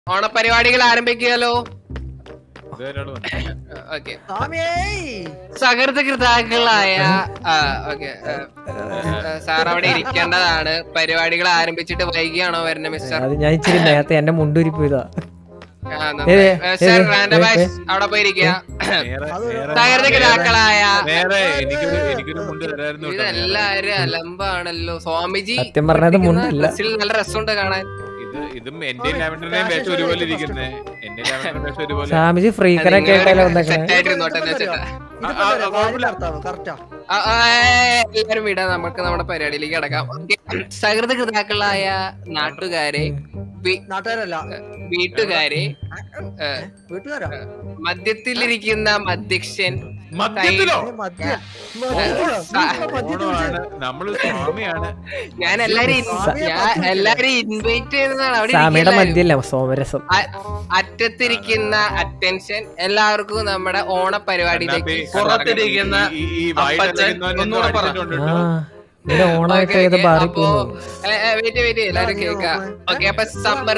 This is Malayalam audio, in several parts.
ഓണപരിപാടികൾ ആരംഭിക്കുകയല്ലോ ഇത് എന്നോട് പറഞ്ഞു. ഓക്കെ സ്വാമിയേ സകൃത കൃതാക്കളായ ഓക്കെ സാർ അവിടെ ഇരിക്കേണ്ടതാണ് പരിപാടികൾ ആരംഭിച്ചിട്ട് വൈകിയാണോ വരുന്നത് മിസ്റ്റർ അത് ഞാൻ ഇച്ചിരി നേരത്തെ എന്റെ മുണ്ടൂരി പോയതാ ആ, നന്നായി. ഏ, ഏ, ഏ, സർ ഏ, റാൻഡമൈസ് ഏ, അവിടെ പോയിരിക്കുക നേരെ അത് നേരെ സകൃത കൃതാക്കളായ നേരെ എനിക്കൊരു എനിക്കൊരു മുണ്ട് തരായിരുന്നു കേട്ടോ. ഇതെല്ലാരും അലമ്പാണല്ലോ സ്വാമിജി സത്യം പറഞ്ഞത് മുണ്ടല്ല ഡ്രസ്സിൽ നല്ല രസമുണ്ട് കാണാൻ ഇത് ഇതും എന്റെ ലാവൻഡറിന്റെയും വേഷം ഒരുപോലെ ഇരിക്കുന്നേ എന്റെ ലാവൻഡറിന്റെ വേഷം ഒരുപോലെ സ്വാമിജി ഫ്രീക്കനൊക്കെ ആയിട്ടല്ലേ വന്നേക്കണേ സെറ്റ് ആയിട്ടിരുന്നോട്ടെ എന്ന് വെച്ചിട്ടാ ഇതിപ്പോ ആ, ആ, വാരി കുഴപ്പമില്ല. ഭർത്താവ് കറക്റ്റാ ആ, ആ, ഏ, എല്ലാരും വിടാം നമുക്ക് നമ്മുടെ പരിപാടിയിലേക്ക് കിടക്കാം സകൃത കൃതാക്കളായ നാട്ടുകാരെ വി- നാട്ടുകാരല്ല വീട്ടുകാരെ ഏ, വീട്ടുകാരാ മദ്യത്തിലിരിക്കുന്ന മധ്യക്ഷൻ മദ്യത്തിലോ ഏ, മദ്യം മദ്യത്തിലോ? സ- നീ ഇപ്പൊ മദ്യത്തിൽ ഓണമാണ് വിളിച്ചത്? നമ്മള് സ്വാമിയാണ് ഞാൻ എല്ലാരും ഇൻ- സ്വാമിയെ ഞാൻ പറ്റില്ല. എല്ലാരും ഇൻവൈറ്റ് ചെയ്യുന്നതാണ് അവിടെ സ്വാമിയുടെ ഇരിക്കുകയല്ലാരും. മദ്യല്ല സോമരസം അ- അറ്റത്തിരിക്കുന്ന അറ്റൻഷൻ എല്ലാവർക്കും നമ്മുടെ ഓണപരിപാടിയിലേക്ക് കണ്ണാപ്പി, പുറത്തിരിക്കുന്ന ഈ- ഈ- ഈ വായിൽ അപ്പച്ചൻ അലക്കുന്നവൻ എന്തോ ഒന്നുകൂടെ പറ. അടിച്ചിട്ടുണ്ട് ആ കേട്ടോ. ഇവിടെ ഓണായിട്ട് ഏത് ബാറിൽ പോകുന്നു വെയിറ്റ് വെയിറ്റ് എല്ലാരും കേൾക്കാം ഓക്കെ അപ്പൊ സമ്മർ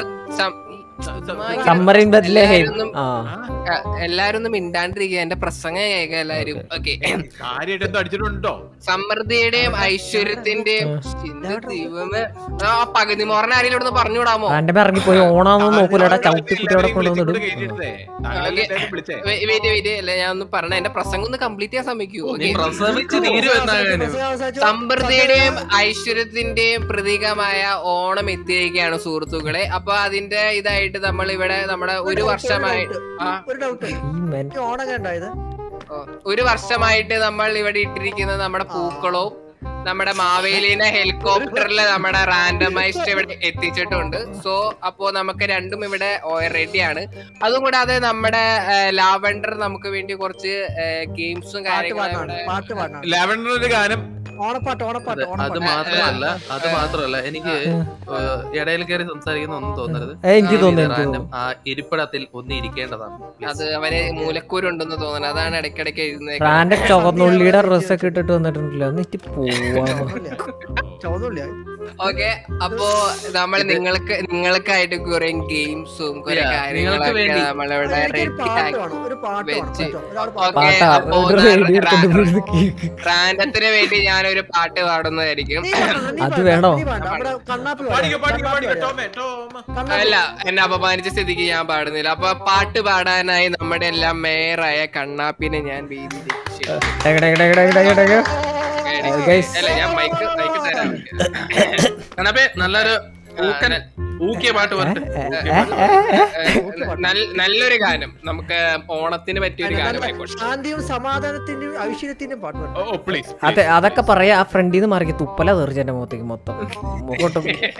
സമ്മർ ഇൻ ബദ്ലേഹേം ആ ആ, എല്ലാരും ഒന്ന് മിണ്ടാണ്ടിരിക്കുക എന്റെ പ്രസംഗം കേൾക്കുക എല്ലാരും ഓക്കെ കാര്യമായിട്ട് എന്തോ അടിച്ചിട്ടുണ്ടോ സമൃദ്ധിയുടെയും ഐശ്വര്യത്തിന്റെയും എന്റെ ദൈവമേ ആ പകുതി മോറൻ ആരെങ്കിലും ഇവിടുന്ന് പറഞ്ഞുവിടാമോ റാൻഡം ഇറങ്ങിപ്പോയി ഓണാന്നൊന്നും നോക്കൂലടാ ചവിട്ടിക്കുട്ടി അവിടെ കൊണ്ടുവന്നിടും വിളിച്ചേ വെയിറ്റ് വെയിറ്റ് അല്ല ഞാൻ ഒന്ന് പറഞ്ഞ എന്റെ പ്രസംഗം ഒന്ന് കംപ്ലീറ്റ് ചെയ്യാൻ ശ്രമിക്കൂ നീ ഓക്കെ പ്രസവിച്ച് തീരുമെന്നാകാനും പ്രസംഗം അവസാനിച്ചു. സമൃദ്ധിയുടെയും ഐശ്വര്യത്തിന്റെയും പ്രതീകമായ ഓണം എത്തിയിരിക്കുകയാണ് സുഹൃത്തുക്കളെ അപ്പൊ അതിന്റെ ഇതായിട്ട് നമ്മൾ ഇവിടെ നമ്മുടെ ഒരു വർഷമായി ആ ഒരു ഡൗട്ട് ഈ മൻ ഓണം ഉണ്ടായത് ഓ, ഒരു വർഷമായിട്ട് നമ്മൾ ഇവിടെ ഇട്ടിരിക്കുന്ന നമ്മുടെ പൂക്കളവും നമ്മുടെ മാവേലിനെ ഹെലികോപ്റ്ററിൽ നമ്മുടെ റാൻഡമൈസ്ഡ് ഇവിടെ എത്തിച്ചിട്ടുണ്ട് സോ അപ്പോ നമുക്ക് രണ്ടും ഇവിടെ റെഡിയാണ് അതും കൂടാതെ നമ്മുടെ ലാവൻഡർ നമുക്ക് വേണ്ടി കുറച്ച് ഗെയിംസും പാട്ട് കാര്യങ്ങളും പാടാണ് ഇവിടെ പാട്ട് പാടാണ് ലാവൻഡർ ഒരു ഗാനം ഓണപ്പാട്ട് ഓണപ്പാട്ട് അത് ഓണപ്പാട്ട് മാത്രമല്ല അത് മാത്രമല്ല എനിക്ക് ഇടയിൽ കയറി സംസാരിക്കുന്ന ഒന്നും തോന്നരുത് ഏ, എനിക്ക് ആ തോന്നുന്നു ഇത് എനിക്ക് random തോന്നുന്നു ആ ഇരിപ്പിടത്തിൽ ഒന്ന് ഇരിക്കേണ്ടതാണ് please. അത് അവന് മൂലക്കൂരുണ്ടെന്ന് തോന്നുന്നു അതാണ് ഇടയ്ക്കിടയ്ക്ക് എഴുതുന്നത് റാൻഡം ചുവന്നുള്ളിയുടെ ഡ്രസ്സൊക്കെ ഇട്ടിട്ട് വന്നിട്ടുണ്ടല്ലോ എന്നിട്ട് പോവാ ചോദ്യമില്ല ഓക്കെ അപ്പോ നമ്മൾ നിങ്ങൾക്ക് നിങ്ങൾക്കായിട്ട് കുറെ ഗെയിംസും കുറെ Yeah, നിങ്ങൾക്ക് കാര്യങ്ങളൊക്കെ വേണ്ടി. നമ്മളിവിടെ എനിക്കൊരു ready പാട്ട് ആക്കി വേണം ഒരു പാട്ട് വേണം വെച്ച്. പറ്റുമോ? ഒരാൾ പാട്ട് ഓക്കേ, പാട്ടാ അപ്പോ ഒരു റാ- റേഡിയോ എടുത്തോണ്ട് റാ- പോയിരുന്ന് കേക്ക് റാൻഡത്തിന് വേണ്ടി ഞാനൊരു പാട്ട് പാടുന്നതായിരിക്കും നീ പാടണം, നീ അത് പാടണം, വേണോ? നീ പാടണം. അവിടെ കണ്ണാപ്പി പാടിക്കോ പാടാം, പാടിക്കോ കണ്ണാപ്പി പാടിക്കോ പാടാം. ടോമേ ടോമ കണ്ണാപ്പി അല്ല എന്നെ അപമാനിച്ച സ്ഥിതിക്ക് ഞാൻ പാടുന്നില്ല അപ്പൊ പാട്ട് പാടാനായി നമ്മുടെ എല്ലാം മേയറായ കണ്ണാപ്പിനെ ഞാൻ വേദിയിലേക്ക് ക്ഷണിക്കുന്നു. ഡക ഡക ഡക ഡക ഡക ഡക. കേറി. guys. അല്ല ഞാൻ മൈക്ക് മൈക്ക് തരാം കണ്ണപ്പേ നല്ലൊരു ഊക്കൻ ഊക്കിയ പാട്ട് വരട്ടെ ഏ, ഏ, ഏ, ഏ. ഏഹ്, നല്ല- നല്ലൊരു ഗാനം നമുക്ക് ഓണത്തിന് പറ്റിയ ഒരു ഗാനമായിക്കോട്ടെ ശാന്തിയും സമാധാനത്തിന്റെയും ഐശ്വര്യത്തിന്റെയും പാട്ട് പാടും ഓ പ്ലീസ് അതെ അതൊക്കെ പറയാ ആ ഫ്രണ്ടിൽ നിന്ന് മാറി തുപ്പല തെറിച്ച എന്റെ മുഖത്തേക്ക് മൊത്തം മുഖോട്ട്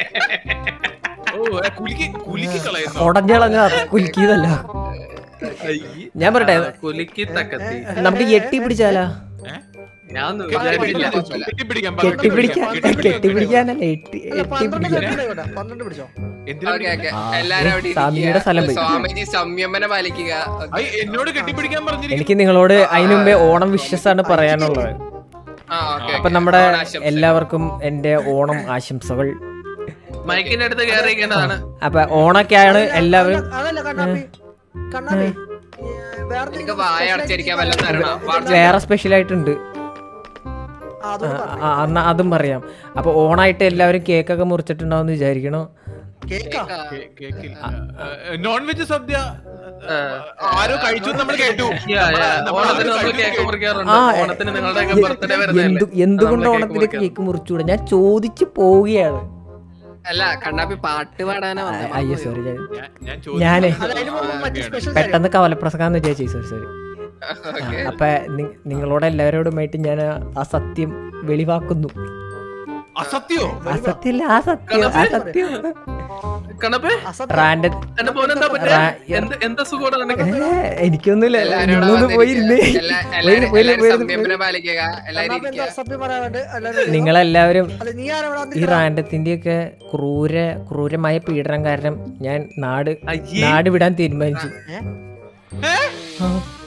ഓ ഏ, കുലുക്കി കുലുക്കി കളയുന്നു ഉടഞ്ഞളഞ്ഞ കുലുക്കിയതല്ല ഞാൻ പറയട്ടെ കുലുക്കി തക്കത്തി നമുക്ക് എട്ടി പിടിച്ചാലാ ഞാൻ ഒന്നും വിചാരിച്ചില്ല കെട്ടിപ്പിടിക്കാൻ കെട്ടിപ്പിടിക്കാൻ കെട്ടിപ്പിടിക്കാനല്ല എട്ടി അല്ല എട്ടി പന്ത്രണ്ട് പിടിക്കാൻ കെട്ടിടം ഇവിടെ പന്ത്രണ്ട് പിടിച്ചോ എന്തിനാ ഓക്കെ ഓക്കെ ആ, എല്ലാരും അവിടെ സ്വാമിയുടെ ഇരിക്കുക. സ്ഥലം പോയി. സ്വാമിജി സംയമനം പാലിക്കുക ഓക്കേ. ഐ, എന്നോട് കെട്ടിപ്പിടിക്കാൻ പറഞ്ഞിരിക്കുന്നു എനിക്ക് നിങ്ങളോട് അതിനു മുമ്പേ ഓണം വിശ്വസാണ് പറയാനുള്ളത് ആ ഓക്കെ അപ്പൊ നമ്മുടെ എല്ലാവർക്കും എന്റെ ഓണം ആശംസകൾ മൈക്കിന്റെ അടുത്ത് കയറിയിരിക്കേണ്ടതാണ് അപ്പൊ ഓണൊക്കെയാണ് എല്ലാവരും അതല്ല കണ്ണാപ്പി കണ്ണാപ്പി ഏ, വേറെ എനിക്ക് വായ അടച്ചിരിക്കാൻ വല്ലതും തരണം വാ- വേറെ സ്പെഷ്യൽ ആയിട്ടുണ്ട് ആ, അതൊന്ന് ആ, പറഞ്ഞേ. ആ, എന്നാ അതും പറയാം അപ്പൊ ഓണായിട്ട് എല്ലാവരും കേക്കൊക്കെ മുറിച്ചിട്ടുണ്ടാവും വിചാരിക്കണോ കേക്കാ നോൺ വെജ് സദ്യ ആരോ കഴിച്ചു എന്ന് നമ്മൾ കേട്ടു Yeah, yeah. നമ്മൾ ഓണത്തിന് നമ്മൾ കഴിച്ചു കേക്ക് കേട്ടു. മുറിക്കാറുണ്ട് ആ, ഓണത്തിന് നിങ്ങളുടെയൊക്കെ ബർത്ത്ഡേ എന്തു വരുന്നതല്ലേ എന്തുകൊണ്ട് നമ്മള് ഓണത്തിന് കേക്ക് കേക്ക് മുറിച്ചുകൂടെ ഞാൻ ചോദിച്ചു പോവുകയാണ് അല്ല കണ്ണാപ്പി പാട്ട് പാടാനാ വന്നത് അയ്യോ സോറി ഞാൻ ഞാൻ- ഞാൻ ഞാനേ. ചോദിച്ചത് അത് അതിന് മുമ്പ് മറ്റേ ആ, സ്പെഷ്യൽ പെട്ടെന്ന് കവലപ്രസംഗം വിചാരിച്ചു സോറി സോറി ഓക്കെ അപ്പൊ നി- നിങ്ങളോട് എല്ലാവരോടുമായിട്ട് ഞാൻ ആ- ആ സത്യം വെളിവാക്കുന്നു അസത്യോ ആ സത്യല്ല ആ സത്യം ആ സത്യം കണപ്പേ അസത്യം. റാൻഡ് എന്റെ പോനെന്താ പറ്റേ റാ- എന്ത് എന്താ സുഖമാണ് നിനക്ക് എനിക്കൊന്നുമില്ല എല്ലാവരും നിങ്ങളൊന്ന് പോയിരുന്നേ എല്ലാ- പോയി- എല്ലാവരും പോയി- എല്ലാവരും പോയി- സംയമനം പാലിക്കുക എല്ലാവരും കണ്ണാപ്പി എന്താ ഇരിക്കുക അസഭ്യം പറയാനുണ്ട് എല്ലാവരും നിങ്ങളെല്ലാവരും അല്ല നീ ആരാ ഇവിടെ ഈ വന്നിരിക്കണെ? റാൻഡത്തിന്റെയൊക്കെ ക്രൂര ക്രൂരമായ പീഡനം കാരണം ഞാൻ നാട് അയ്യേ നാട് വിടാൻ തീരുമാനിച്ചു ഏ? ആ.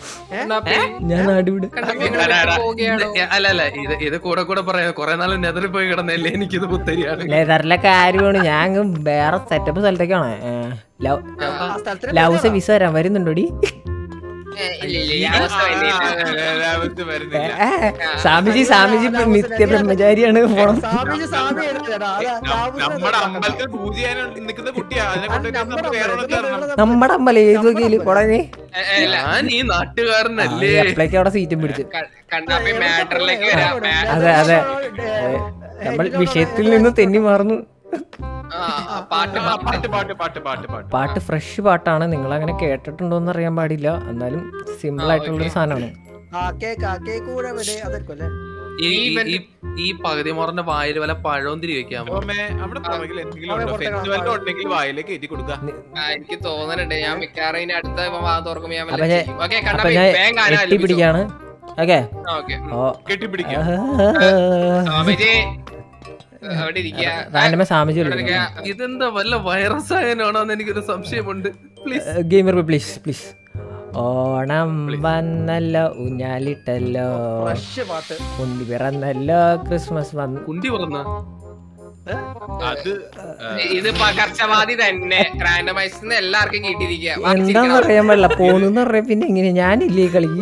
കണ്ണാപ്പി ഞാൻ നാടുവിട് കണ്ണാപ്പി ഇങ്ങളെ വിട്ട് പോവുകയാണോ ഇത് അല്ല അല്ല ഇത് ഇത് കൂടെ കൂടെ പറയാം കുറെ നാൾ നെതറിൽ പോയി കിടന്നല്ലേ എനിക്കിത് പുത്തരിയാണ് ലെതറിലെ കാര്യമാണ് ഞാൻ അങ്ങ് വേറെ സെറ്റപ്പ് സ്ഥലത്തേക്കാണ് ആ സ്ഥലത്തിന് ലൗസ് വിസ വരാൻ വരുന്നുണ്ടോടി ഏ, ഇല്ല ഇല്ല ഈ അവസ്ഥ വലിയ രാവിലത്തെ വരുന്നില്ല സ്വാമിജി സ്വാമിജി ഇപ്പൊ നിത്യ ബ്രഹ്മചാരിയാണ് പോണം സ്വാമിജി സ്വാമി എഴുതിയതാ. അതാ, നം- താമസം നമ്മുടെ എഴുതിയതാ. അമ്പലത്തിൽ പൂജ ചെയ്യാൻ നിൽക്കുന്ന കുട്ടിയാ അതിനെ കൊണ്ട് അത് നമ്മുടെ നമുക്ക് വേറെ അമ്പലം. കയറണം നമ്മുടെ അമ്പലം ഏത് വകയില് കൊടങ്ങി ഏ, ഏ, ഇല്ല ഞാൻ ഈ നാട്ടുകാരനല്ലേ അപ്പളേക്ക് അവിടെ സീറ്റും പിടിച്ചു ക- കണ്ണാപ്പി മാറ്ററിലേക്ക് വരാം മാ- അതെ അതെ ഏ, നമ്മൾ ഏ, വിഷയത്തിൽ നിന്ന് തെന്നി മാറുന്നു ആ, പാട്ട് ആ, പാട്ട് പാട്ട് പാട്ട് പാട്ട് പാട്ട് പാട്ട് പാട്ട് ഫ്രഷ് പാട്ടാണ് നിങ്ങൾ അങ്ങനെ കേട്ടിട്ടുണ്ടോന്ന് അറിയാൻ പാടില്ല എന്നാലും സിമ്പിൾ ആയിട്ടുള്ള ഒരു സാധനമാണ് ആ കേക്ക് ആ കേക്ക് കൂടെ വിട് അതായിരിക്കും അല്ലേ ഈ ഈ- ഈ- ഈ പകുതി മുറന്റെ വായിൽ വല്ല പഴവും തിരി വെക്കാമോ ഓമേ, അവിടെ പുറകിൽ എന്തെങ്കിലും അവിടെ ഉണ്ടോ പുറത്തെ ഫെൻസ് വല്ലതും ഉണ്ടെങ്കിൽ വായിലേക്ക് കയറ്റി കൊടുക്കുക ആ, എനിക്ക് തോന്നുന്നുണ്ട് ഞാൻ മിക്കവാറും ഇനി അടുത്ത വാ തുറക്കുമ്പോ ഞാൻ അപ്പൊ വല്ലതും ഞാൻ- ചെയ്യും. ഓക്കേ, അപ്പൊ കണ്ണാപ്പി ഞാൻ വേഗം ഗാനം എട്ടി ആലപിച്ചോ. പിടിക്കാണ് ഓക്കെ ആ, ഓക്കേ. ഓ കെട്ടിപ്പിടിക്കാം സ്വാമിജി അവിടെ ഇരിക്കുക റാൻഡമ സ്വാമിജി ഇവിടെ ഇരിക്കുക. ഇതെന്താ വല്ല വൈറസ് ആയനാണോ എന്ന് എനിക്കൊരു സംശയമുണ്ട് please gamer please please Onam വന്നല്ലോ ഊഞ്ഞാലിട്ടല്ലോ ഫ്രഷ് പാട്ട് ഉണ്ണി പിറന്നല്ലോ ക്രിസ്മസ് വന്നു കുണ്ടി പറഞ്ഞ അത് ഇത് പകർച്ചവാദി തന്നെ റാൻഡമൈസ് എല്ലാവർക്കും കിട്ടിയിരിക്കുക എന്താന്ന് അറിയാൻ പാടില്ല പോണെന്ന് പറയാ പിന്നെ എങ്ങനെ ഞാനില്ലേ ഈ കളി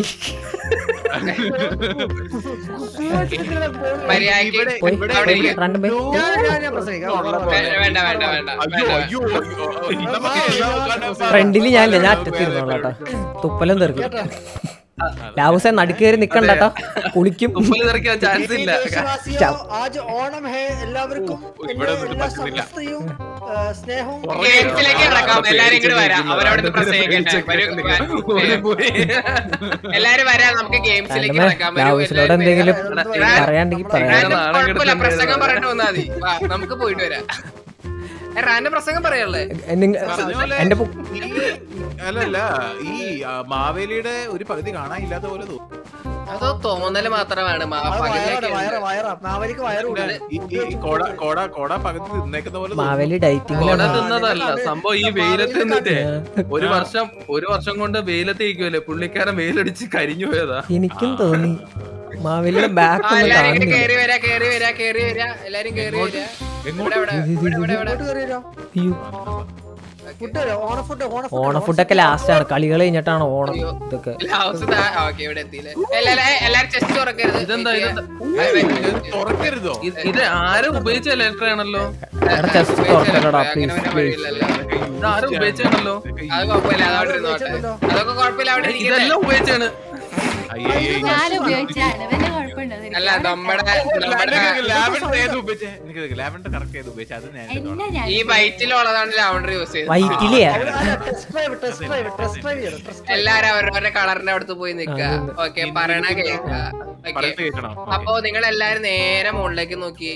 മര്യാദയ്ക്ക് ഇവിടെ- പോയി ഇവിടെ- അവിടെ ഇവിടെ- ഇരിക്ക്. രണ്ടും പോയി ഞാൻ ഞാൻ ഞാൻ പ്രസംഗിക്കാം വേ- വേണ്ട വേണ്ട വേണ്ട അയ്യോ വേണ്ട. അയ്യോ അയ്യോ. നമുക്ക് എല്ലാ ഫ്രണ്ടില് ഞാനില്ല ഞാൻ അറ്റത്തിരുന്നോളാം കേട്ടോ തുപ്പലും തെറിക്കും ലാവുസെ നടുക്കേറി നിക്കണ്ട കേട്ടോ കുളിക്കും തുപ്പല് തെറിക്കാൻ ചാൻസ് ഇല്ല ദേശവാസിയോ ആജ് ഓണം ഹേ എല്ലാവർക്കും ഓ, ഇവിടെ എൻ്റെ നിന്നിട്ട് എല്ലാ പറ്റുന്നില്ല. സമസ്തയും ആ, സ്നേഹവും ഗെയിംസിലേക്ക് കിടക്കാം എല്ലാരും ഇങ്ങോട്ട് വരാം അവരോട് പ്രസംഗിക്കട്ടെ വരൂ, പോയി, പോയി. എല്ലാരും വരാം നമുക്ക് ഗെയിംസിലേക്ക് റാൻഡമേ കിടക്കാം വരൂ, ലാവുസിനോട് എല്ലാവരും എന്തെങ്കിലും വരാം. പറയാണ്ടെങ്കിൽ പറയാം റാൻഡം നാണം കുഴപ്പമില്ല കെടുത്തുന്നത് പ്രസംഗം ഏതാ? പറഞ്ഞിട്ട് വന്നാൽ മതി വാ, നമുക്ക് പോയിട്ട് വരാം ഏ, റാൻഡം പ്രസംഗം പറയല്ലേ നിങ്ങ- പറഞ്ഞപോലെ എന്റെ പു- ഈ അല്ലല്ല ഈ ആ, മാവേലിയുടെ ഒരു പകുതി കാണാനില്ലാത്ത പോലെ തോന്നുന്നു അതോ തോന്നല് മാത്രമാണ് മാ- അത് വയറാണ് പകുതിയൊക്കെ വയറ ഉണ്ട്. വയറ മാവലിക്ക് വയറുണ്ട് ഈ ഈ കോട കോട കോട പകുതി തിന്നേക്കുന്ന പോലെ തോന്നുന്നു. മാവേലി കോട ഡയറ്റിംഗിലാണ് തിന്നതല്ല സംഭവം ഈ വെയിലത്ത് നിന്നിട്ടേ ഒരു ആ. വർഷം ഒരു വർഷം കൊണ്ട് വെയിലത്ത് ഇരിക്കുമല്ലേ പുള്ളിക്കാരൻ വെയിലടിച്ച് കരിഞ്ഞു പോയതാ എനിക്കും തോന്നി മാവേലിയുടെ ബാക്ക് ആ, ഒന്നും എല്ലാരും ഇങ്ങോട്ട് കാണുന്നില്ല കേറി വരാ കേറി വരാ കേറി വരാ എല്ലാരും കേറി വരാ ഇവിടെ ഇവിടെ ഇവിടെ ഇവിടെ ഇവിടെ ഫുഡ് കയറിയോ അയ്യോ. ഫുഡ് ഓണ ഫുഡ് ഓണ ഓണ ഫുഡൊക്കെ ലാസ്റ്റ് ആണ് കളികൾ കഴിഞ്ഞിട്ടാണ് ഓണം അയ്യോ. ഇതൊക്കെ ഹൗസ് ഓക്കെ ഇവിടെ എത്തിയില്ലേ എല്ലാരും എല്ലാരും ചെസ്റ്റ് തുറക്കരുത് ഇതെന്താ, ഇതെന്താ? ഇത് തുറക്കരുതോ ഇത് ഇത് ആരും ഉപയോഗിച്ച ലെറ്റർ ആണല്ലോ എടാ, chest തുറക്കല്ലടാ, please, അങ്ങനെ please. വഴിയില്ലല്ലോ. ഇത് ആരും ഉപയോഗിച്ചാണല്ലോ അത് കുഴപ്പമില്ല അതവിടെ ഇരുന്നോട്ടെ അതൊക്കെ കുഴപ്പമില്ല അവിടെ ഇരിക്കട്ടെ ഇതെല്ലാം ഉപയോഗിച്ചാണ് ഞാൻ ഉപയോഗിച്ചാണ് വലിയ കുഴപ്പമുണ്ടോ അല്ല നമ്മുടെ നമ്മുടെ ലാവൻഡർ ഏത് ഉപയോഗിച്ചേ എനിക്ക് ലാവൻഡർ കറക്റ്റ് ഏത് ഉപയോഗിച്ചേ അത് ഞാൻ എല്ലാം ഞാൻ ഈ വൈറ്റിലുള്ളതാണ് ലവണ്ടർ യൂസ് ചെയ്തത് വൈറ്റിലെയാ test drive test drive test drive ചെയ്യണം ടെസ്റ്റ് എല്ലാരും അവരവരുടെ കളറിന്റെ അടുത്ത് പോയി നിക്കുക അതെ. ഓക്കെ പറയണ കേൾക്കുക ഓക്കെ പറയുന്നത് കേൾക്കണോ അപ്പൊ നിങ്ങൾ എല്ലാരും നേരെ മുകളിലേക്ക് നോക്കി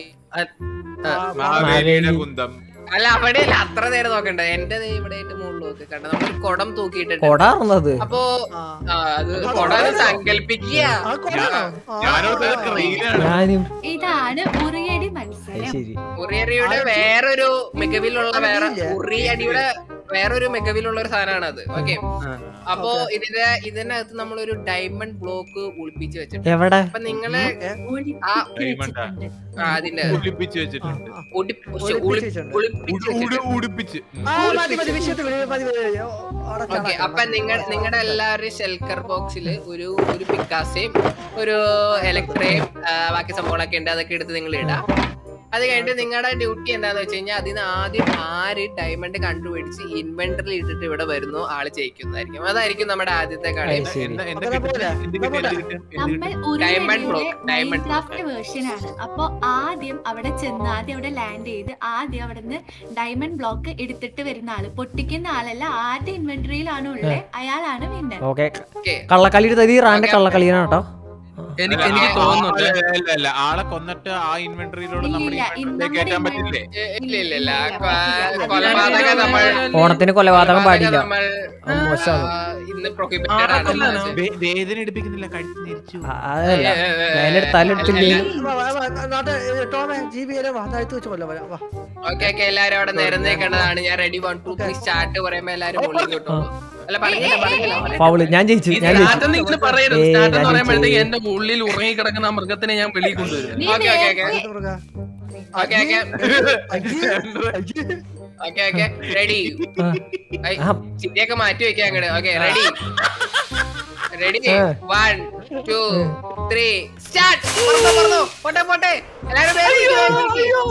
മാവേലിയുടെ കുന്തം അല്ല അവിടെ അല്ല അത്ര നേരം നോക്കണ്ട എന്റെ ദേ ഇവിടെ ആയിട്ട് മുകളിൽ നോക്കി കണ്ട നമ്മൾ കുടം തൂക്കിയിട്ടുണ്ട് കൊടാർന്നത് അപ്പൊ ആ. ആ, അത് കുടം ഒന്ന് സങ്കല്പിക്കുക ആ കൊള്ളാം ആ, ഞാനോട് ആ, റീലാണ് ഞാനും ഇതാണ് ഉറിയടി അത് മത്സരം ശരി ഉറിയടിയുടെ വേറൊരു മികവിലുള്ള വേറെ അതില്ലേ? ഉറിയടിയുടെ വേറൊരു മികവിലുള്ള ഒരു സാധനമാണ് അത് ഓക്കെ അപ്പോ ഇതിന്റെ ഇതിനകത്ത് നമ്മളൊരു ഡയമണ്ട് ബ്ലോക്ക് ഒളിപ്പിച്ച് വെച്ചിട്ടുണ്ട് എവിടെ അപ്പൊ നിങ്ങള് ഒളിപ്പിച്ച് ആ, വെച്ചിട്ടുണ്ട് ആ, അതിന്റെ ഉടുപ്പിച്ച് വെച്ചിട്ടുണ്ട് ഒടി- ഒളിപ്പിച്ച് ഒളി- വെച്ചിട്ടുണ്ട്. ഒളിപ്പിച്ച് ഉടു- ഉടു- വെച്ചിട്ടുണ്ട്. ഉടുപ്പിച്ച് ഉം. ആ, മതി മതി വിഷയത്തിൽ വിളി, മതി മതി ഓ, അവിടെ ഓക്കെ കാണാം, അപ്പൊ കാണാം. നിങ്ങൾ നിങ്ങളുടെ എല്ലാവരുടെയും ഷെൽക്കർ ബോക്സിൽ ഒരു ഒരു പിക്കാസയും ഒരു ഇലക്ട്രയും ബാക്കി സംഭവങ്ങളൊക്കെ ഉണ്ട് അതൊക്കെ എടുത്ത് നിങ്ങൾ ഇടാം അത് കഴിഞ്ഞിട്ട് നിങ്ങളുടെ ഡ്യൂട്ടി എന്താന്ന് വെച്ച് കഴിഞ്ഞാൽ അതിന് ആദ്യം ആര് ഡയമണ്ട് കണ്ടുപിടിച്ച് ഇൻവെന്ററിൽ ഇട്ടിട്ട് ഇവിടെ വരുന്നു ആള് ജയിക്കുന്നതായിരിക്കും അതായിരിക്കും നമ്മുടെ ആദ്യത്തെ കളി അത് ശരി എന്താ- എന്താ അങ്ങനെ കിട്ടും? പോലെ, എന്ത് കിട്ടും? അങ്ങനെ എന്ത് കിട്ടും? എന്ത് നമ്മൾ കിട്ടും? Diamond ഉറിയടിയുടെ block, diamond മൈൻക്രാഫ്റ്റ് വേർഷൻ ആണ് അപ്പൊ ആദ്യം അവിടെ ചെന്ന് ആദ്യം അവിടെ ലാൻഡ് ചെയ്ത് ആദ്യം അവിടെ നിന്ന് ഡയമണ്ട് ബ്ലോക്ക് എടുത്തിട്ട് വരുന്ന ആള് പൊട്ടിക്കുന്ന ആളല്ല ആദ്യ ഇൻവെന്ററിയിലാണ് ഉള്ളത് അയാളാണ് വിന്നർ ഓക്കെ ഓക്കെ കള്ളക്കളി എടുത്തത് ഈ റാന്റെ കള്ളക്കളിയാണ് കേട്ടോ എനിക്ക് എനിക്ക് തോന്നുന്നുണ്ട് അല്ല, അല്ല, അല്ല, ആളെ കൊന്നിട്ട് ആ ഇൻവെന്ററിയിലൂടെ നമ്മുടെ ഇല്ല, ഇൻവെന്ററിലേക്ക് നമ്മുടെ കയറ്റാൻ പറ്റില്ലേ ഇല്ല ഇല്ല ഇല്ല ഇല്ല. കൊലപാതകം നമ്മൾ ഓണത്തിന് കൊലപാതകം പാടില്ല നമ്മൾ അത് മോശമാണ്. ആ, ഇന്ന് പ്രൊഹിബിറ്റഡ് ആണ് ആളെ വേ- വേദന എടുപ്പിക്കുന്നില്ല കഴുത്ത് ഞെരിച്ചു ആ, അതല്ല വേലെടുത്താലും എടുത്തില്ലേലും വാ, വാ, വാ, നാട്ടെ, ഏ, ടോമേ ജി ബി വാ താഴ്ത്തു വെച്ച് കൊല്ലാം വരാം വാ ഓക്കെ ഓക്കെ എല്ലാരും അവിടെ നിരന്നേക്കേണ്ടതാണ് ഞാൻ ready one two three start പറയുമ്പോ എല്ലാരും മുകളിൽ കിട്ടും അല്ല പറഞ്ഞില്ല പറഞ്ഞില്ല ഫൗള് ഞാൻ ജയിച്ചു ഞാൻ ജയിച്ചു സ്റ്റാർട്ട് ഇങ്ങനെ പറയരുത് ഏയ്, സ്റ്റാർട്ട് ഞാൻ പറയുമ്പോഴത്തേക്ക് ജയിച്ചു. എന്റെ ഉള്ളിൽ ഉറങ്ങി കിടക്കുന്ന ആ മൃഗത്തിനെ ഞാൻ വെളിയിൽ കൊണ്ടുവരും നീ ഓക്കെ ഓക്കെ ഓക്കെ നേരത്തെ- മൃഗ. ഓക്കെ ഓക്കെ അയ്യേ, അയ്യേ. ഓക്കെ ഓക്കെ റെഡി ആ. ചിരിയൊക്കെ മാറ്റി വെക്കാം അങ്ങോട്ട് ഓക്കെ റെഡി റെഡി ആ. വൺ ടു ത്രീ സ്റ്റാർട്ട് പറഞ്ഞോ പറഞ്ഞോ പോട്ടെ പോട്ടെ എല്ലാരും വേഗം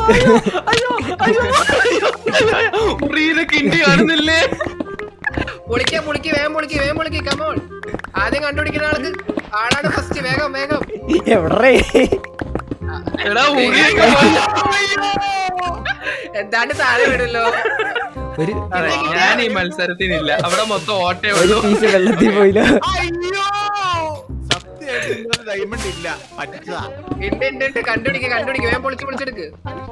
ഇരിക്ക്. മുറിയിലെ കിണ്ടി കാണുന്നില്ലേ പൊളിക്ക പൊളിക്ക് വേഗം പൊളിക്ക് വേഗം പൊളിക്ക് കമോൺ ആദ്യം കണ്ടുപിടിക്കുന്ന ആൾക്ക് ആളാണ് ഫസ്റ്റ് വേഗം വേഗം എവിടെ എടാ മുറിയൊക്കെ എന്താണ്ട് താഴെ വിടല്ലോ ഒരു അതെ, ഞാൻ ഈ മത്സരത്തിനില്ല അവിടെ മൊത്തം ഓട്ടേ ഒരു ഉള്ളൂ പീസ് വെള്ളത്തിൽ പോയില്ല അയ്യോ സത്യമായിട്ട് ഇന്നലെ ഡയമണ്ട് ഇല്ല പറ്റതാ ഉണ്ട് ഉണ്ട് ഉണ്ട് കണ്ടുപിടിക്ക് കണ്ടുപിടിക്ക് വേഗം പൊളിച്ച് പൊളിച്ചെടുക്ക്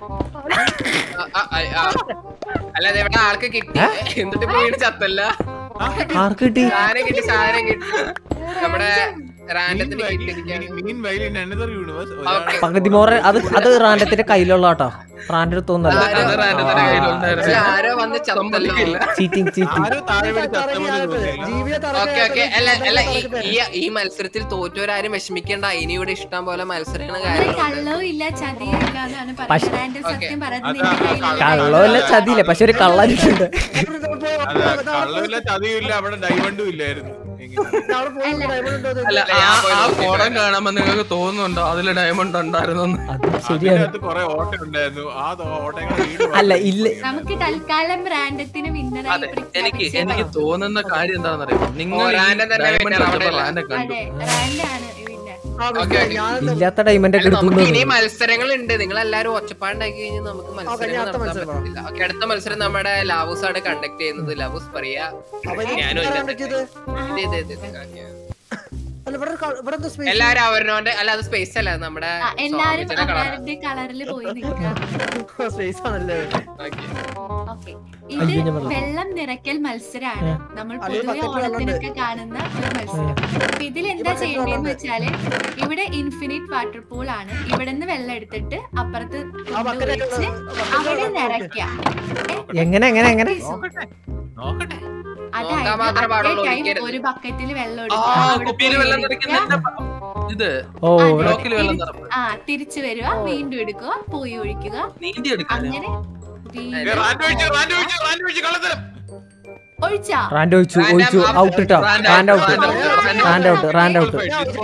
ആ, ആ, ആ, ആ. അല്ലാതെ ഇവിടെ ആൾക്ക് കിട്ടി എന്നിട്ട് ഇപ്പൊ വീട് ചത്തല്ല ആർക്ക് കിട്ടി സാധനം കിട്ടി സാധനം കിട്ടി നമ്മുടെ റാൻഡത്തിന് കിട്ടിയിരിക്കുകയാണ് meanwhile in another universe Okay. പകുതി മോറ അത് അത് റാൻഡത്തിന്റെ കയ്യിലുള്ള കേട്ടോ റാൻഡ് അടുത്തൊന്നല്ല ആരോ- അത് റാൻഡത്തിന്റെ കയ്യിലുണ്ടായിരുന്നു. അല്ല, ആരോ വന്ന് ചത്തല്ലോ സമ്മതിക്കില്ല. ചീറ്റിംഗ് ചീറ്റിംഗ് ആരോ താഴെ വീട് തറകി ചത്തപോലെ ആയപ്പോ, തോന്നിയില്ല ജീവിയെ തറകി ഓക്കെ ഓക്കെ ആയപ്പോ അല്ല അല്ല ഈ- തറകി പേര്. ഈ ഈ മത്സരത്തിൽ തോറ്റവരാരും വിഷമിക്കേണ്ട ഇനി ഇവിടെ ഇഷ്ടം പോലെ മത്സരങ്ങൾ ഒരു കാര്യങ്ങളുണ്ട് കള്ളവും ഇല്ല ചതിയും ഇല്ല എന്നാണ് പക്ഷെ- പറയുന്നത് ആൻഡ് സത്യം പറയുന്നത് അതാ, നിന്റെ കയ്യിലുള്ള കള്ളമല്ല ചതിയില്ല പക്ഷെ ഒരു കള്ളാനിട്ടുണ്ട് അതെ കള്ളമില്ല ചതിയില്ല അവിടെ ഡയമണ്ടും ഇല്ലായിരുന്നു എങ്ങനെ? അവിടെ പോയി അല്ല. diamond ഉണ്ടോ എന്ന് അല്ല ഞാൻ ആ പോയി ആ നോക്കിയിട്ട് കോടം കാണുമ്പോ നിങ്ങൾക്ക് തോന്നുന്നുണ്ടോ അതില് ഡയമണ്ട് ഉണ്ടായിരുന്നു അത് ശരിയാണ് അതിനകത്ത് കുറെ ഓട്ട ഉണ്ടായിരുന്നു ആ ഓട്ടങ്ങൾ വീട് അല്ല, ഇല്ല. നമുക്ക് തൽക്കാലം റാൻഡത്തിന് വിന്നറായി അതെ എനിക്ക് എനിക്ക് തോന്നുന്ന കാര്യം എന്താണെന്ന് അറിയാമോ നിങ്ങൾ ഓ, റാൻഡം തന്നെ winner അവിടെ ഇല്ല. റാൻഡെ കണ്ടു അതെ റാൻഡാണ് വിന്നർ ആ, ഓക്കെ, ഓക്കെ. ഞാനെന്താ- ഇല്ലാത്ത ഡയമണ്ട് ഒക്കെ നമുക്ക് ഇനി എടുത്തു മത്സരങ്ങൾ ഉണ്ട് നിങ്ങൾ എല്ലാരും ഒച്ചപ്പാണ്ടാക്കി കഴിഞ്ഞാൽ നമുക്ക് മത്സരങ്ങൾ അടുത്ത നടത്താൻ മത്സരം പറ്റില്ല ഓക്കെ അടുത്ത മത്സരം നമ്മുടെ ലാവൂസ് ആണ് കണ്ടക്ട് ചെയ്യുന്നത് ലാവൂസ് പറയാ അപ്പൊ ഇത് ഞാനും ഇതാരാ ഇതിന്റെ- പറ്റിയത്? ഇത് ഇത് ഇത് ഇത് okay. അല്ല, ഇവിടെ ഒരു ക- ഇവിടെ എന്താ space? എല്ലാരും അവരോന്റെ അല്ല അത് സ്പേസ് അല്ല നമ്മുടെ എല്ലാരും സ്വാമിജിയുടെ കളർ അവരുടെ കളറിൽ പോയി നിൽക്കാം Space ആണല്ലേ? ഓക്കെ അയ്യോ, ഇത് ഞാൻ വെള്ളം. വെള്ളം നിറയ്ക്കൽ മത്സരമാണ് നമ്മൾ അല്ലേ, പൊതുവെ bucket വെള്ളം ഓണത്തിനൊക്കെ കാണുന്ന ഒരു മത്സരം അപ്പൊ ഇതിൽ എന്താ bucket ചെയ്യേണ്ടതെന്ന് വെള്ളം വെച്ചാല് ഇവിടെ ഇൻഫിനിറ്റ് വാട്ടർ പൂൾ ആണ് ഇവിടെ നിന്ന് വെള്ളം എടുത്തിട്ട് അപ്പുറത്ത് ആ bucket കൊണ്ടുവച്ച് bucket അവിടെ വെള്ളം നിറയ്ക്കാം എങ്ങനെ എങ്ങനെ എങ്ങനെ നോക്കട്ടെ നോക്കാൻ മാത്രമേ പാടുള്ളൂ, ടൈം ഒഴിക്കരുത്. ഒരു ബക്കറ്റിൽ വെള്ളം ആ എടുക്കുക അവിടെ കുപ്പിയിൽ പോയി വെള്ളം ഇരിക്കുക. നിറയ്ക്കുന്നതിന്റെ ഇത് ഓ ആ, ഇവിടെ ബ്ലോക്കിൽ വെള്ളം നിറപ്പ് ആ തിരിച്ചു വരിക വീണ്ടും എടുക്കുക പോയി ഒഴിക്കുക നീന്തി എടുക്കാൻ അങ്ങനെ വീണ്ടും റാൻഡ് ഒഴിച്ചു റാൻഡ് ഒഴിച്ചു റാൻഡ് ഒഴിച്ചു കള്ളത്തരം ഒഴിച്ചാ റാൻഡ് ഒഴിച്ചു റാൻഡ് ഒഴിച്ചു out. ഔട്ട് ഇട്ടോ റാൻഡ് റാൻഡ് out, ഔട്ട് റാൻഡ് out. റാൻഡ് ഔട്ട് റാൻഡ് ഔട്ട്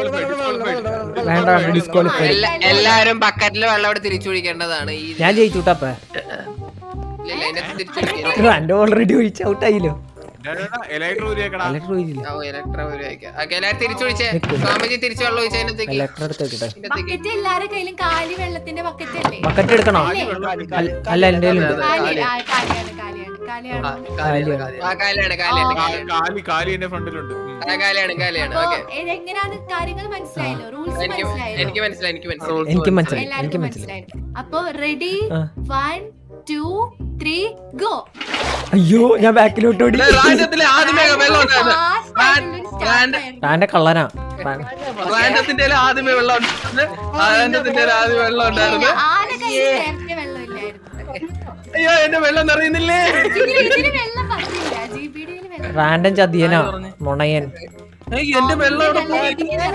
വേണ്ട വേണ്ട ഡിസ്ക്വാളിഫൈ എല്ലാ- എല്ലാരും ബക്കറ്റിൽ വെള്ളം അവിടെ തിരിച്ചു പിടിക്കേണ്ടതാണ് ഈ ഞാൻ ജയിച്ചുട്ടപ്പ ഇല്ല, ഇല്ല, അതിനകത്ത് തിരിച്ചു പിടിക്കില്ല. റാൻഡ് ഓൾറെഡി ഒഴിച്ച് ഔട്ടായില്ലോ എലക്ട്രോ ഊരിയേക്കടാ ഇലക്ട്ര ഒഴിച്ചില്ല ഓ, ഇലക്ട്ര ഉപയോഗിക്കാം. ഓക്കെ, എല്ലാരും തിരിച്ചു പിടിച്ചേ നിക്ക്. സ്വാമിജി തിരിച്ചു വെള്ളം ഒഴിച്ചതിനകത്തേക്ക് ഇലക്ട്ര എടുത്ത് വെക്കട്ടെ ബക്കറ്റ് എല്ലാരുടെ കയ്യിലും കാലി വെള്ളത്തിന്റെ ബക്കറ്റ് അല്ലേ ബക്കറ്റ് എടുക്കണോ അല്ലേ? അല്ല- അല്ല എന്റെ കയ്യിലുണ്ട് കാലി ആ, കാലിയാണ് കാലിയാണ് കാലിയാണോ കാലിയാണ്. ആ കാലാണ് കാലാണ് കാ- കാലി കാലി എന്റെ ഫ്രണ്ടിലുണ്ട് ഉം. ആ കാലാണ് കാലാണ് അപ്പൊ ഓക്കെ എങ്ങനെയാണ് കാര്യങ്ങൾ മനസ്സിലായല്ലോ റൂൾസ് എനിക്ക് മനസ്സിലായല്ലോ എനിക്ക് മനസ്സിലായി എനിക്ക് മനസ്സിലായി Rules എനിക്ക് മനസ്സിലായി എനിക്ക് എല്ലാവർക്കും മനസ്സിലായി മനസ്സിലായി അപ്പൊ റെഡി ആ. വൺ ടു ത്രീ ഗോ അയ്യോ ഞാൻ ബാക്കിലോട്ട് ഓടി റാൻഡത്തിലെ ആദ്യമേ വെള്ളം ഉണ്ടായിരുന്നു റാൻഡ് റാൻഡ് കള്ളനാ റാൻ- റാൻഡത്തിന്റെ ആദ്യമേ വെള്ളം ഉണ്ടായിരുന്നു റാൻഡത്തിന്റെ ആദ്യമേ വെള്ളം ഉണ്ടായിരുന്നു ആന കയ്യിൽ നേരത്തെ വെള്ളം ഇല്ലായിരുന്നു അയ്യോ എന്റെ വെള്ളം നിറയുന്നില്ലേ ഇതിന് ഇതിന് വെള്ളം പറ്റില്ല ജി ബി ഡിയിൽ വെള്ളം റാൻഡൻ ചതിയനാ നുണയൻ ഏയ്, എന്റെ വെള്ളം അവിടെ പോയി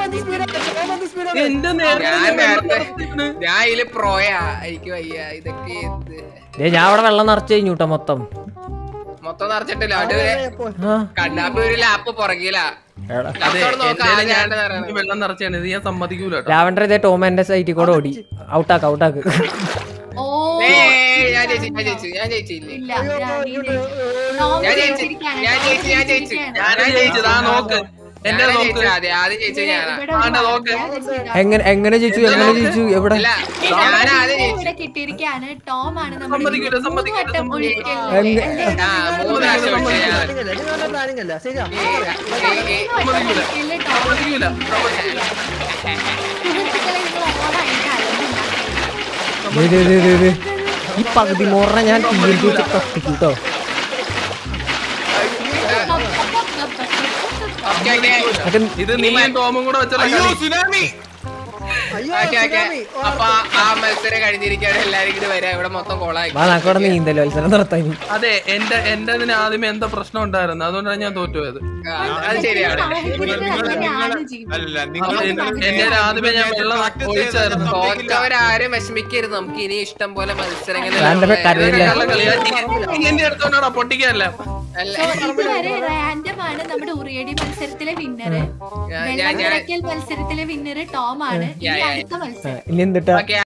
എന്റെ നേരത്തെ ഞാൻ ഞാൻ വെള്ളം നേരത്തെ നിറച്ചിരുന്നു. ഞാൻ ഇതില് പ്രോയാ എനിക്ക് വയ്യ ഇതൊക്കെ എന്ത് ദേ ഞാൻ അവിടെ വെള്ളം നിറച്ച് കഴിഞ്ഞു കേട്ടോ മൊത്തം മൊത്തം നിറച്ചിട്ടില്ല അവിടെ ആ കണ്ണാപ്പി ഒരു ലാപ്പ് പുറകിലാ എടാ. അതെ അവിടെ നോക്കാം, എന്റെ ആദ്യം ഞാൻ ആരുടെ നിറയണം. ഈ വെള്ളം നിറച്ചാണ് ഇത് ഞാൻ സമ്മതിക്കൂല കേട്ടോ ലാവൻഡർ ഇതേ ടോം എന്റെ സൈറ്റിൽ കൂടെ ഓടി ഔട്ടാക്ക് ഔട്ടാക്ക് ഓ ഏയ്, ഞാൻ ജയിച്ചു ഞാൻ ജയിച്ചു ഞാൻ ജയിച്ചില്ലേ ഇല്ല ഞാൻ ഈ ടോം ഞാൻ ജയിച്ചു ജയിച്ചിരിക്കുകയാണ്. ഞാൻ ടോം ജയിച്ചു ഞാൻ ജയിച്ചു ജയിച്ചിരിക്കുകയാണ്. ഞാനാ ജയിച്ചത് ആ നോക്ക് എന്റെ ഞാനാ നോക്ക് ജയിച്ചത് ആദ്യം ആദ്യം ജയിച്ചത് ഞാനാ ഇവിടെ ആണ്ടെ ഒരു നോക്ക്. ഞാൻ ജയിച്ചതാ. എങ്ങനെ എങ്ങനെ ജയിച്ചു എങ്ങനെ ജയിച്ചു എവിടെ ഇല്ല ഞാൻ ആദ്യം ജയിച്ചു ഇവിടെ കിട്ടിയിരിക്കുകയാണ് ടോം ആണ് നമ്മുടെ സമ്മതിക്കില്ല, മൂന്ന് സമ്മതിക്കില്ല, വട്ടം സമ്മതിക്കില്ല. ഒഴിക്കലില്ലേ? എങ്ങ- അല്ലേ? ആ മൂന്ന് പ്രാവശ്യം ഒഴിച്ചു ഞാൻ പ്ലാനിങ് അല്ല ശരിയാ ഈ- ഈ- ഈ- മൂന്ന് വട്ടം ഒഴിക്കലില് ടോം സമ്മതിക്കൂല സുഹൃത്തുക്കളെ നിങ്ങൾ ഓണായിട്ട് അലമ്പുണ്ടാക്കരുത്. ദേ, ദേ, ദേ, ദേ, ദേ. ഈ പകുതി മോറിനെ ഞാൻ തീർത്തി വെച്ച് കത്തിക്കും കേട്ടോ ഓക്കേ, ഓക്കേ. മറ്റേ ഇത് നീയും ടോമും കൂടെ വെച്ചുള്ള അയ്യോ കളി സുനാമി അയ്യോ ഓക്കെ ഓക്കെ സുനാമി. ഓ, അപ്പൊ ആ- ആ മത്സരം കഴിഞ്ഞിരിക്കുകയാണ് എല്ലാരും കൂടി വരാം ഇവിടെ മൊത്തം കൊളായി വാ നമുക്കവിടെ നീന്തല്ലോ മത്സരം നടത്താൻ ഇനി. അതെ എന്റെ എന്റെ അതിന് ആദ്യമേ എന്തോ പ്രശ്നം ഉണ്ടായിരുന്നു അതുകൊണ്ടാണ് ഞാൻ തോറ്റുപോയത് ആ, അത് ശരിയാണ് അങ്ങനെയാണ് ജീവിതം അല്ല അപ്പൊ എന്റെ എന്റെ ആദ്യമേ ഞാൻ വെള്ളം ഒഴിച്ചായിരുന്നു തോറ്റവരാരും വിഷമിക്കരുത് നമുക്ക് ഇനി ഇഷ്ടം പോലെ മത്സരങ്ങൾ റാൻഡമേ കരയില്ല കള്ളക്കളിയാ എന്റെ അടുത്തോണ്ടാ പൊട്ടിക്കല്ല അല്ല So, ഇതുവരെ റാൻഡം ആണ് നമ്മുടെ ഉറിയടി മത്സരത്തിലെ വിന്നർ ഞാൻ- ഞാൻ- വെള്ളത്തിലക്കൽ മത്സരത്തിലെ വിന്നർ ടോം ആണ് ഇനി Yeah, yeah, അടുത്ത മത്സരം ഇനി എന്തിട്ടാ ഓക്കെ